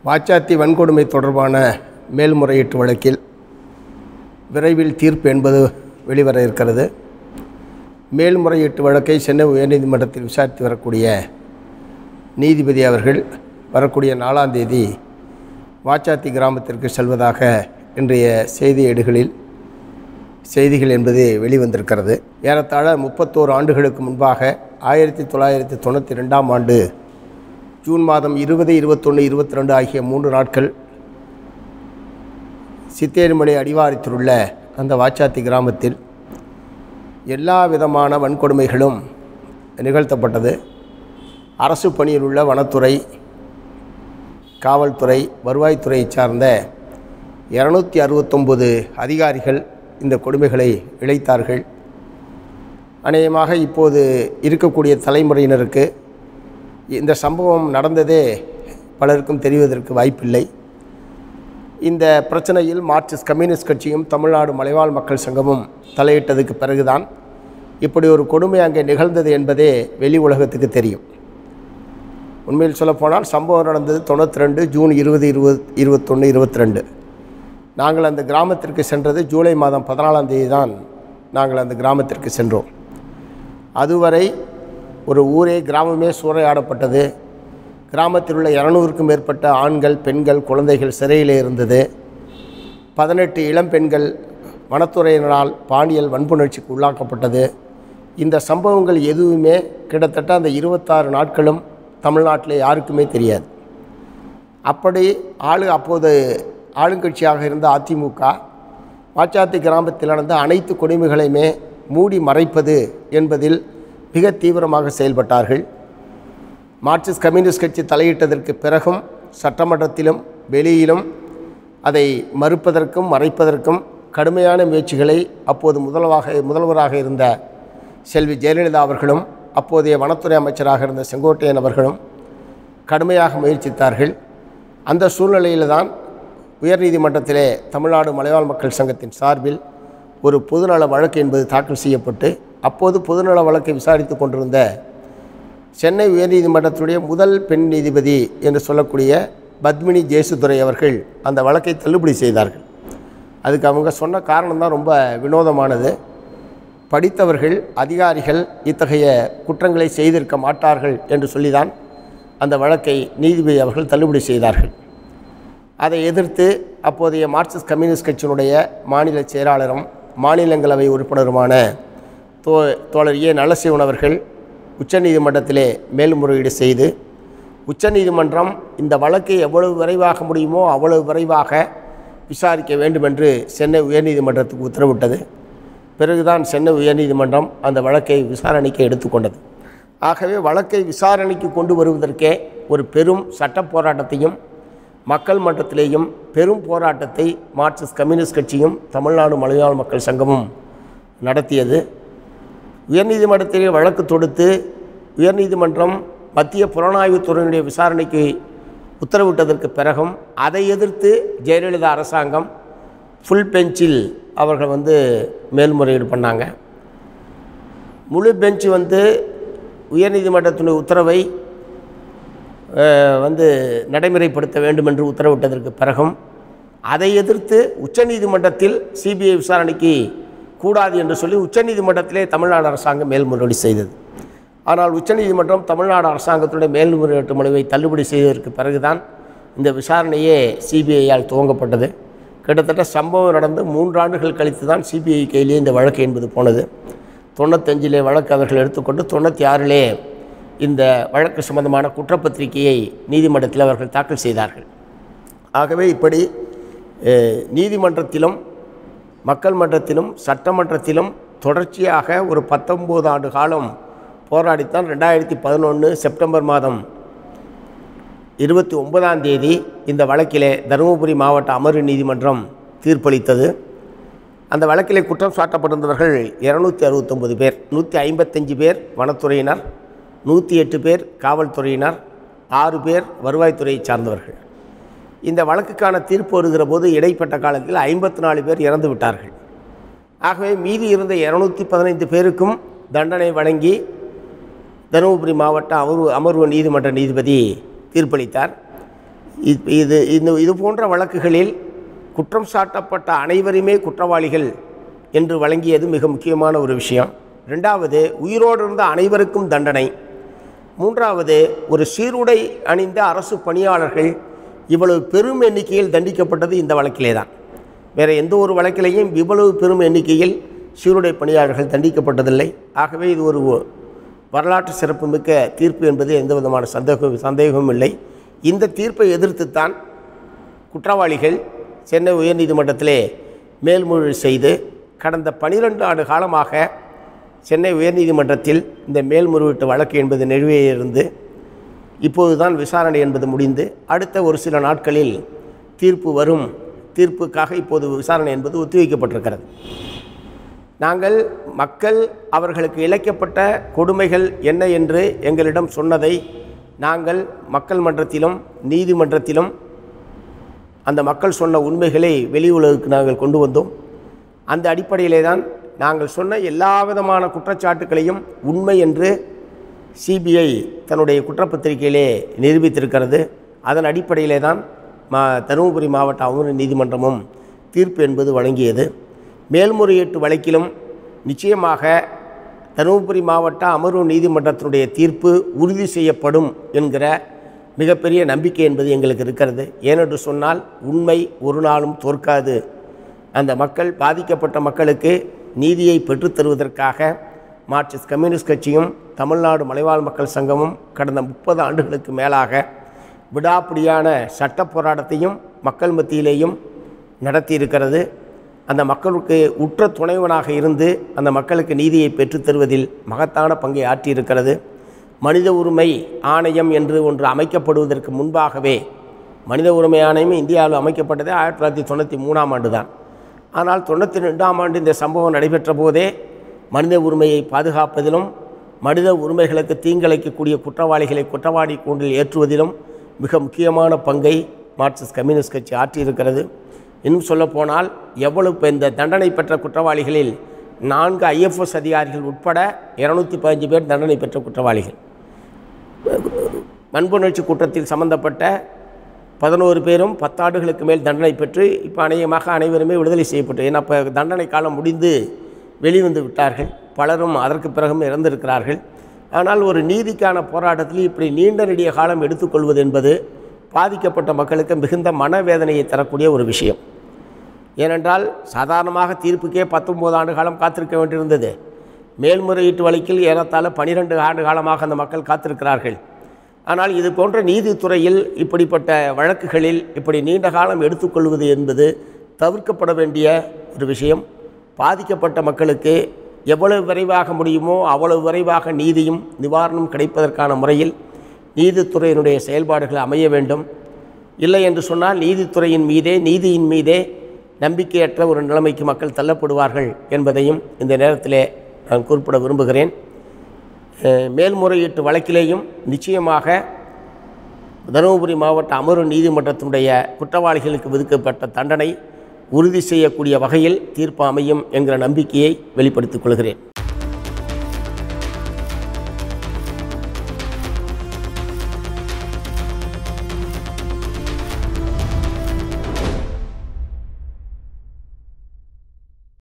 வாச்சாத்தி வன்கொடுமை தொடர்பான மேல்முறையீட்டு வழக்கில் விரைவில் தீர்ப்பு என்பது வெளிவர இருக்கிறது மேல்முறையீட்டு வழக்கை சென்னை உயர்நீதிமன்றத்தில் விசாரித்து வரக்கூடிய நீதிபதி அவர்கள் வரக்கூடிய நாலாம் தேதி வாச்சாத்தி கிராமத்திற்கு செல்வதாக இன்றைய செய்தி ஏடுகளில் செய்திகள் என்பது வெளிவந்திருக்கிறது ஏறத்தாழ முப்பத்தோரு ஆண்டுகளுக்கு முன்பாக ஆயிரத்தி தொள்ளாயிரத்தி தொண்ணூற்றி ரெண்டாம் ஆண்டு ஜூன் மாதம் இருபது இருபத்தொன்று இருபத்தி ரெண்டு ஆகிய மூன்று நாட்கள் சித்தேரிமலை அடிவாரத்தில் உள்ள அந்த வாச்சாத்தி கிராமத்தில் எல்லா விதமான வன்கொடுமைகளும் நிகழ்த்தப்பட்டது அரசு பணியில் உள்ள வனத்துறை காவல்துறை வருவாய்த்துறையை சார்ந்த இரநூத்தி அறுபத்தொம்பது அதிகாரிகள் இந்த கொடுமைகளை இழைத்தார்கள் அநேகமாக இப்போது இருக்கக்கூடிய தலைமுறையினருக்கு இந்த சம்பவம் நடந்ததே பலருக்கும் தெரிவதற்கு வாய்ப்பில்லை இந்த பிரச்சனையில் மார்க்சிஸ்ட் கம்யூனிஸ்ட் கட்சியும் தமிழ்நாடு மலைவாழ் மக்கள் சங்கமும் தலையிட்டதுக்கு பிறகுதான் இப்படி ஒரு கொடுமை அங்கே நிகழ்ந்தது என்பதே வெளி உலகத்துக்கு தெரியும் உண்மையில் சொல்லப்போனால் சம்பவம் நடந்தது தொண்ணூற்றி ரெண்டு ஜூன் இருபது இருபது இருபத்தொன்று இருபத்தி ரெண்டு நாங்கள் அந்த கிராமத்திற்கு சென்றது ஜூலை மாதம் பதினாலாம் தேதி தான் நாங்கள் அந்த கிராமத்திற்கு சென்றோம் அதுவரை ஒரு ஊரே கிராமமே சூறையாடப்பட்டது கிராமத்தில் உள்ள இரநூறுக்கும் மேற்பட்ட ஆண்கள் பெண்கள் குழந்தைகள் சிறையில் இருந்தது பதினெட்டு இளம் பெண்கள் வனத்துறையினரால் பாலியல் வன்புணர்ச்சிக்கு உள்ளாக்கப்பட்டது இந்த சம்பவங்கள் எதுவுமே கிட்டத்தட்ட அந்த இருபத்தாறு நாட்களும் தமிழ்நாட்டில் யாருக்குமே தெரியாது அப்படி ஆளு அப்போது ஆளுங்கட்சியாக இருந்த அதிமுக வாச்சாத்தி கிராமத்தில் நடந்த அனைத்து கொடுமைகளையுமே மூடி மறைப்பது என்பதில் மிக தீவிரமாக செயல்பட்டார்கள் மார்க்சிஸ்ட் கம்யூனிஸ்ட் கட்சி தலையிட்டதற்கு பிறகும் சட்டமன்றத்திலும் வெளியிலும் அதை மறுப்பதற்கும் மறைப்பதற்கும் கடுமையான முயற்சிகளை அப்போது முதல்வாக முதல்வராக இருந்த செல்வி ஜெயலலிதா அவர்களும் அப்போதைய வனத்துறை அமைச்சராக இருந்த செங்கோட்டையன் அவர்களும் கடுமையாக முயற்சித்தார்கள் அந்த சூழ்நிலையில் தான் உயர்நீதிமன்றத்திலே தமிழ்நாடு மலைவாழ் மக்கள் சங்கத்தின் சார்பில் ஒரு பொதுநல வழக்கு என்பது தாக்கல் செய்யப்பட்டு அப்போது பொதுநல வழக்கை விசாரித்து கொண்டிருந்த சென்னை உயர்நீதிமன்றத்துடைய முதல் பெண் நீதிபதி என்று சொல்லக்கூடிய பத்மினி ஜேசுதுரை அவர்கள் அந்த வழக்கை தள்ளுபடி செய்தார்கள் அதுக்கு அவங்க சொன்ன காரணம் தான் ரொம்ப வினோதமானது படித்தவர்கள் அதிகாரிகள் இத்தகைய குற்றங்களை செய்திருக்க மாட்டார்கள் என்று சொல்லிதான் அந்த வழக்கை நீதிபதி அவர்கள் தள்ளுபடி செய்தார்கள் அதை எதிர்த்து அப்போதைய மார்க்சிஸ்ட் கம்யூனிஸ்ட் கட்சியினுடைய மாநில செயலாளரும் மாநிலங்களவை உறுப்பினருமான தோ தோழர் ஏ நலசிவன் அவர்கள் உச்சநீதிமன்றத்திலே மேல்முறையீடு செய்து உச்சநீதிமன்றம் இந்த வழக்கை எவ்வளவு விரைவாக முடியுமோ அவ்வளவு விரைவாக விசாரிக்க வேண்டும் என்று சென்னை உயர்நீதிமன்றத்துக்கு உத்தரவிட்டது பிறகுதான் சென்னை உயர்நீதிமன்றம் அந்த வழக்கை விசாரணைக்கு எடுத்துக்கொண்டது ஆகவே வழக்கை விசாரணைக்கு கொண்டு வருவதற்கே ஒரு பெரும் சட்ட போராட்டத்தையும் மக்கள் மன்றத்திலேயும் பெரும் போராட்டத்தை மார்க்சிஸ்ட் கம்யூனிஸ்ட் கட்சியும் தமிழ்நாடு மலையாள மக்கள் சங்கமும் நடத்தியது உயர்நீதிமன்றத்திலே வழக்கு தொடுத்து உயர்நீதிமன்றம் மத்திய புலனாய்வுத்துறையினுடைய விசாரணைக்கு உத்தரவிட்டதற்கு பிறகும் அதை எதிர்த்து ஜெயலலிதா அரசாங்கம் ஃபுல் பெஞ்சில் அவர்கள் வந்து மேல்முறையீடு பண்ணாங்க முழு பெஞ்சு வந்து உயர்நீதிமன்றத்தினுடைய உத்தரவை வந்து நடைமுறைப்படுத்த வேண்டும் என்று உத்தரவிட்டதற்கு பிறகும் அதை எதிர்த்து உச்சநீதிமன்றத்தில் சிபிஐ விசாரணைக்கு கூடாது என்று சொல்லி உச்சநீதிமன்றத்திலே தமிழ்நாடு அரசாங்கம் மேல்முறையீடு செய்தது ஆனால் உச்சநீதிமன்றம் தமிழ்நாடு அரசாங்கத்துடைய மேல்முறையீட்டு மனுவை தள்ளுபடி செய்ததற்கு பிறகுதான் இந்த விசாரணையே சிபிஐயால் துவங்கப்பட்டது கிட்டத்தட்ட சம்பவம் நடந்து மூன்றாண்டுகள் கழித்து தான் சிபிஐ கையிலே இந்த வழக்கு என்பது போனது தொண்ணூத்தஞ்சிலே வழக்கு அவர்கள் எடுத்துக்கொண்டு தொண்ணூற்றி ஆறிலே இந்த வழக்கு சம்பந்தமான குற்றப்பத்திரிகையை நீதிமன்றத்தில் அவர்கள் தாக்கல் செய்தார்கள் ஆகவே இப்படி நீதிமன்றத்திலும் மக்கள் மன்றத்திலும் சட்டமன்றத்திலும் தொடர்ச்சியாக ஒரு பத்தொம்போது ஆண்டு காலம் போராடித்தான் ரெண்டாயிரத்தி பதினொன்று செப்டம்பர் மாதம் இருபத்தி ஒன்பதாம் தேதி இந்த வழக்கிலே தருமபுரி மாவட்ட அமர்வு நீதிமன்றம் தீர்ப்பளித்தது அந்த வழக்கிலே குற்றம் சாட்டப்பட்டிருந்தவர்கள் இரநூத்தி அறுபத்தொம்பது பேர் நூற்றி ஐம்பத்தஞ்சு பேர் வனத்துறையினர் நூற்றி எட்டு பேர் காவல்துறையினர் ஆறு பேர் வருவாய்த்துறையை சார்ந்தவர்கள் இந்த வழக்குக்கான தீர்ப்பு வருகிற போது இடைப்பட்ட காலத்தில் ஐம்பத்தி நாலு பேர் இறந்து விட்டார்கள் ஆகவே மீதி இருந்த இரநூத்தி பதினைந்து பேருக்கும் தண்டனை வழங்கி தருமபுரி மாவட்ட அமர்வு அமர்வு நீதிமன்ற நீதிபதி தீர்ப்பளித்தார் இ- இது இந்த இது போன்ற வழக்குகளில் குற்றம் சாட்டப்பட்ட அனைவருமே குற்றவாளிகள் என்று வழங்கியது மிக முக்கியமான ஒரு விஷயம் ரெண்டாவது உயிரோடு இருந்த அனைவருக்கும் தண்டனை மூன்றாவது ஒரு சீருடை அணிந்த அரசு பணியாளர்கள் இவ்வளவு பெரும் எண்ணிக்கையில் தண்டிக்கப்பட்டது இந்த வழக்கிலே தான் வேறு எந்த ஒரு வழக்கிலையும் இவ்வளவு பெரும் எண்ணிக்கையில் சீருடை பணியாளர்கள் தண்டிக்கப்பட்டதில்லை ஆகவே இது ஒரு வரலாற்று சிறப்புமிக்க தீர்ப்பு என்பது எந்த விதமான சந்தேகம் சந்தேகமும் இல்லை இந்த தீர்ப்பை எதிர்த்துத்தான் குற்றவாளிகள் சென்னை உயர்நீதிமன்றத்திலே மேல்முறை செய்து கடந்த பனிரெண்டு ஆண்டு காலமாக சென்னை உயர்நீதிமன்றத்தில் இந்த மேல்முறையீட்டு வழக்கு என்பது நிலுவையிலிருந்து இப்போது தான் விசாரணை என்பது முடிந்து அடுத்த ஒரு சில நாட்களில் தீர்ப்பு வரும் தீர்ப்புக்காக இப்போது விசாரணை என்பது ஒத்திவைக்கப்பட்டிருக்கிறது நாங்கள் மக்கள் அவர்களுக்கு இழைக்கப்பட்ட கொடுமைகள் என்ன என்று எங்களிடம் சொன்னதை நாங்கள் மக்கள் மன்றத்திலும் நீதிமன்றத்திலும் அந்த மக்கள் சொன்ன உண்மைகளை வெளி உலகுக்கு நாங்கள் கொண்டு வந்தோம் அந்த அடிப்படையிலே தான் நாங்கள் சொன்ன எல்லா விதமான குற்றச்சாட்டுக்களையும் உண்மை என்று சிபிஐ தன்னுடைய குற்றப்பத்திரிகையிலே நிரூபித்திருக்கிறது அதன் அடிப்படையிலே தான் மா தருமபுரி மாவட்ட அமர்வு நீதிமன்றமும் தீர்ப்பு என்பது வழங்கியது மேல்முறையீட்டு வழக்கிலும் நிச்சயமாக தருமபுரி மாவட்ட அமர்வு நீதிமன்றத்தினுடைய தீர்ப்பு உறுதி செய்யப்படும் என்கிற மிகப்பெரிய நம்பிக்கை என்பது எங்களுக்கு இருக்கிறது ஏனென்று சொன்னால் உண்மை ஒரு நாளும் தோற்காது அந்த மக்கள் பாதிக்கப்பட்ட மக்களுக்கு நீதியை பெற்றுத் தருவதற்காக மார்க்சிஸ்ட் கம்யூனிஸ்ட் கட்சியும் தமிழ்நாடு மலைவாழ் மக்கள் சங்கமும் கடந்த முப்பது ஆண்டுகளுக்கு மேலாக விடாப்பிடியான சட்ட போராட்டத்தையும் மக்கள் மத்தியிலேயும் நடத்தியிருக்கிறது அந்த மக்களுக்கு உற்ற துணைவனாக இருந்து அந்த மக்களுக்கு நீதியை பெற்றுத் தருவதில் மகத்தான பங்கை ஆற்றியிருக்கிறது மனித உரிமை ஆணையம் என்று ஒன்று அமைக்கப்படுவதற்கு முன்பாகவே மனித உரிமை ஆணையம் இந்தியாவில் அமைக்கப்பட்டதே ஆயிரத்தி தொள்ளாயிரத்தி தொண்ணூற்றி மூணாம் ஆண்டு தான் ஆனால் தொண்ணூற்றி ரெண்டாம் ஆண்டு இந்த சம்பவம் நடைபெற்ற போதே மனித உரிமையை பாதுகாப்பதிலும் மனித உரிமைகளுக்கு தீங்கிழைக்கக்கூடிய குற்றவாளிகளை குற்றவாளி கூண்டில் ஏற்றுவதிலும் மிக முக்கியமான பங்கை மார்க்சிஸ்ட் கம்யூனிஸ்ட் கட்சி ஆற்றியிருக்கிறது இன்னும் சொல்லப்போனால் எவ்வளவு இப்ப இந்த தண்டனை பெற்ற குற்றவாளிகளில் நான்கு ஐஎஃப்எஸ் அதிகாரிகள் உட்பட இரநூத்தி பதினஞ்சு பேர் தண்டனை பெற்ற குற்றவாளிகள் வன்புணர்ச்சி குற்றத்தில் சம்பந்தப்பட்ட பதினோரு பேரும் பத்தாண்டுகளுக்கு மேல் தண்டனை பெற்று இப்போ அநேகமாக அனைவருமே விடுதலை செய்யப்பட்டு ஏன்னா இப்போ தண்டனை காலம் முடிந்து வெளிவந்து விட்டார்கள் பலரும் அதற்கு பிறகும் இறந்திருக்கிறார்கள் ஆனால் ஒரு நீதிக்கான போராட்டத்தில் இப்படி நீண்ட நெடிய காலம் எடுத்துக்கொள்வது என்பது பாதிக்கப்பட்ட மக்களுக்கு மிகுந்த மனவேதனையை தரக்கூடிய ஒரு விஷயம் ஏனென்றால் சாதாரணமாக தீர்ப்புக்கே பத்தொம்போது ஆண்டு காலம் காத்திருக்க வேண்டியிருந்தது மேல்முறையீட்டு வழக்கில் ஏறத்தாழ பனிரெண்டு ஆண்டு காலமாக அந்த மக்கள் காத்திருக்கிறார்கள் ஆனால் இது போன்ற நீதித்துறையில் இப்படிப்பட்ட வழக்குகளில் இப்படி நீண்ட காலம் எடுத்துக்கொள்வது என்பது தவிர்க்கப்பட வேண்டிய ஒரு விஷயம் பாதிக்கப்பட்ட மக்களுக்கு எவ்வளவு விரைவாக முடியுமோ அவ்வளவு விரைவாக நீதியும் நிவாரணம் கிடைப்பதற்கான முறையில் நீதித்துறையினுடைய செயல்பாடுகள் அமைய வேண்டும் இல்லை என்று சொன்னால் நீதித்துறையின் மீதே நீதியின் மீதே நம்பிக்கையற்ற ஒரு நிலைமைக்கு மக்கள் தள்ளப்படுவார்கள் என்பதையும் இந்த நேரத்திலே நான் குறிப்பிட விரும்புகிறேன் அஹ், மேல்முறையீட்டு வழக்கிலேயும் நிச்சயமாக தருமபுரி மாவட்ட அமர்வு நீதிமன்றத்தினுடைய குற்றவாளிகளுக்கு விதிக்கப்பட்ட தண்டனை உறுதி செய்யக்கூடிய வகையில் தீர்ப்பு அமையும் என்கிற நம்பிக்கையை வெளிப்படுத்திக் கொள்கிறேன்